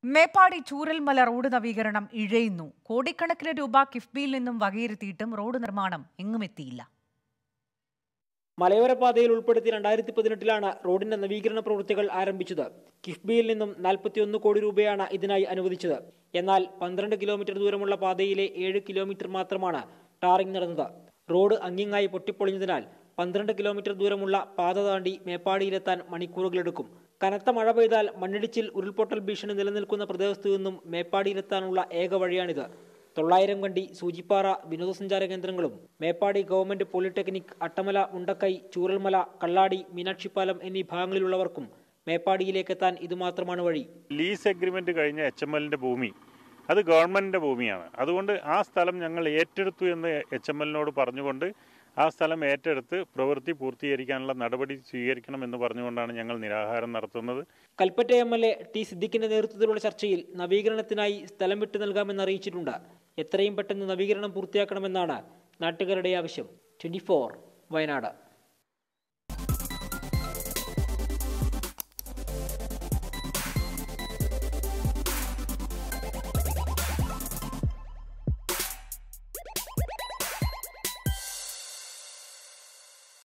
Meppadi Chooralmala road നവീകരണം ഇഴയുന്നു കോടിക്കണക്കിന് രൂപ കിഫ്ബിയിൽ നിന്നും വകയിരുത്തിയിട്ടും റോഡ് നിർമ്മാണം എങ്ങുമെത്തിയില്ല മലയോര പാതയിൽ ഉൾപ്പെടുത്തി രണ്ടായിരത്തി പതിനെട്ടിലാണ് റോഡിന്റെ നവീകരണ പ്രവൃത്തികൾ ആരംഭിച്ചത് കിഫ്ബിയിൽ നിന്നും നാൽപ്പത്തിയൊന്ന് കോടി രൂപയാണ് ഇതിനായി അനുവദിച്ചത് എന്നാൽ പന്ത്രണ്ട് കിലോമീറ്റർ ദൂരമുള്ള പാതയിലെ ഏഴ് കിലോമീറ്റർ മാത്രമാണ് ടാറിംഗ് നടന്നത് റോഡ് അങ്ങിങ്ങായി പൊട്ടിപ്പൊളിഞ്ഞതിനാൽ പന്ത്രണ്ട് കിലോമീറ്റർ ദൂരമുള്ള പാത താണ്ടി മേപ്പാടിയിലെത്താൻ മണിക്കൂറുകളെടുക്കും കനത്ത മഴ പെയ്താൽ മണ്ണിടിച്ചിൽ ഉരുൾപൊട്ടൽ ഭീഷണി നിലനിൽക്കുന്ന പ്രദേശത്തു നിന്നും മേപ്പാടിയിലെത്താനുള്ള ഏക വഴിയാണിത് തൊള്ളായിരം കണ്ടി സൂചിപ്പാറ വിനോദസഞ്ചാര കേന്ദ്രങ്ങളും മേപ്പാടി ഗവൺമെന്റ് പോളിടെക്നിക് അട്ടമല മുണ്ടക്കൈ ചൂരൽമല കള്ളാടി മീനാക്ഷിപ്പാലം എന്നീ ഭാഗങ്ങളിലുള്ളവർക്കും മേപ്പാടിയിലേക്കെത്താൻ ഇതുമാത്രമാണ് വഴി ലീസ് എഗ്രിമെന്റ് കഴിഞ്ഞ എച്ച് എം എല്ലിന്റെ ഭൂമി അത് ഗവൺമെന്റിന്റെ ഭൂമിയാണ് അതുകൊണ്ട് ആ സ്ഥലം ഞങ്ങൾ ഏറ്റെടുത്തു എന്ന് എച്ച് എം എല്ലിനോട് പറഞ്ഞുകൊണ്ട് ആ സ്ഥലം ഏറ്റെടുത്ത് പ്രവൃത്തി പൂർത്തീകരിക്കാനുള്ള നടപടി സ്വീകരിക്കണമെന്ന് പറഞ്ഞുകൊണ്ടാണ് ഞങ്ങൾ നിരാഹാരം നടത്തുന്നത് Kalpetta M L A T സിദ്ദിഖിന്റെ നേതൃത്വത്തിലുള്ള ചർച്ചയിൽ നവീകരണത്തിനായി സ്ഥലം വിട്ടു നൽകാമെന്ന് അറിയിച്ചിട്ടുണ്ട് എത്രയും പെട്ടെന്ന് നവീകരണം പൂർത്തിയാക്കണമെന്നാണ് നാട്ടുകാരുടെ ആവശ്യം ട്വന്റി വയനാട്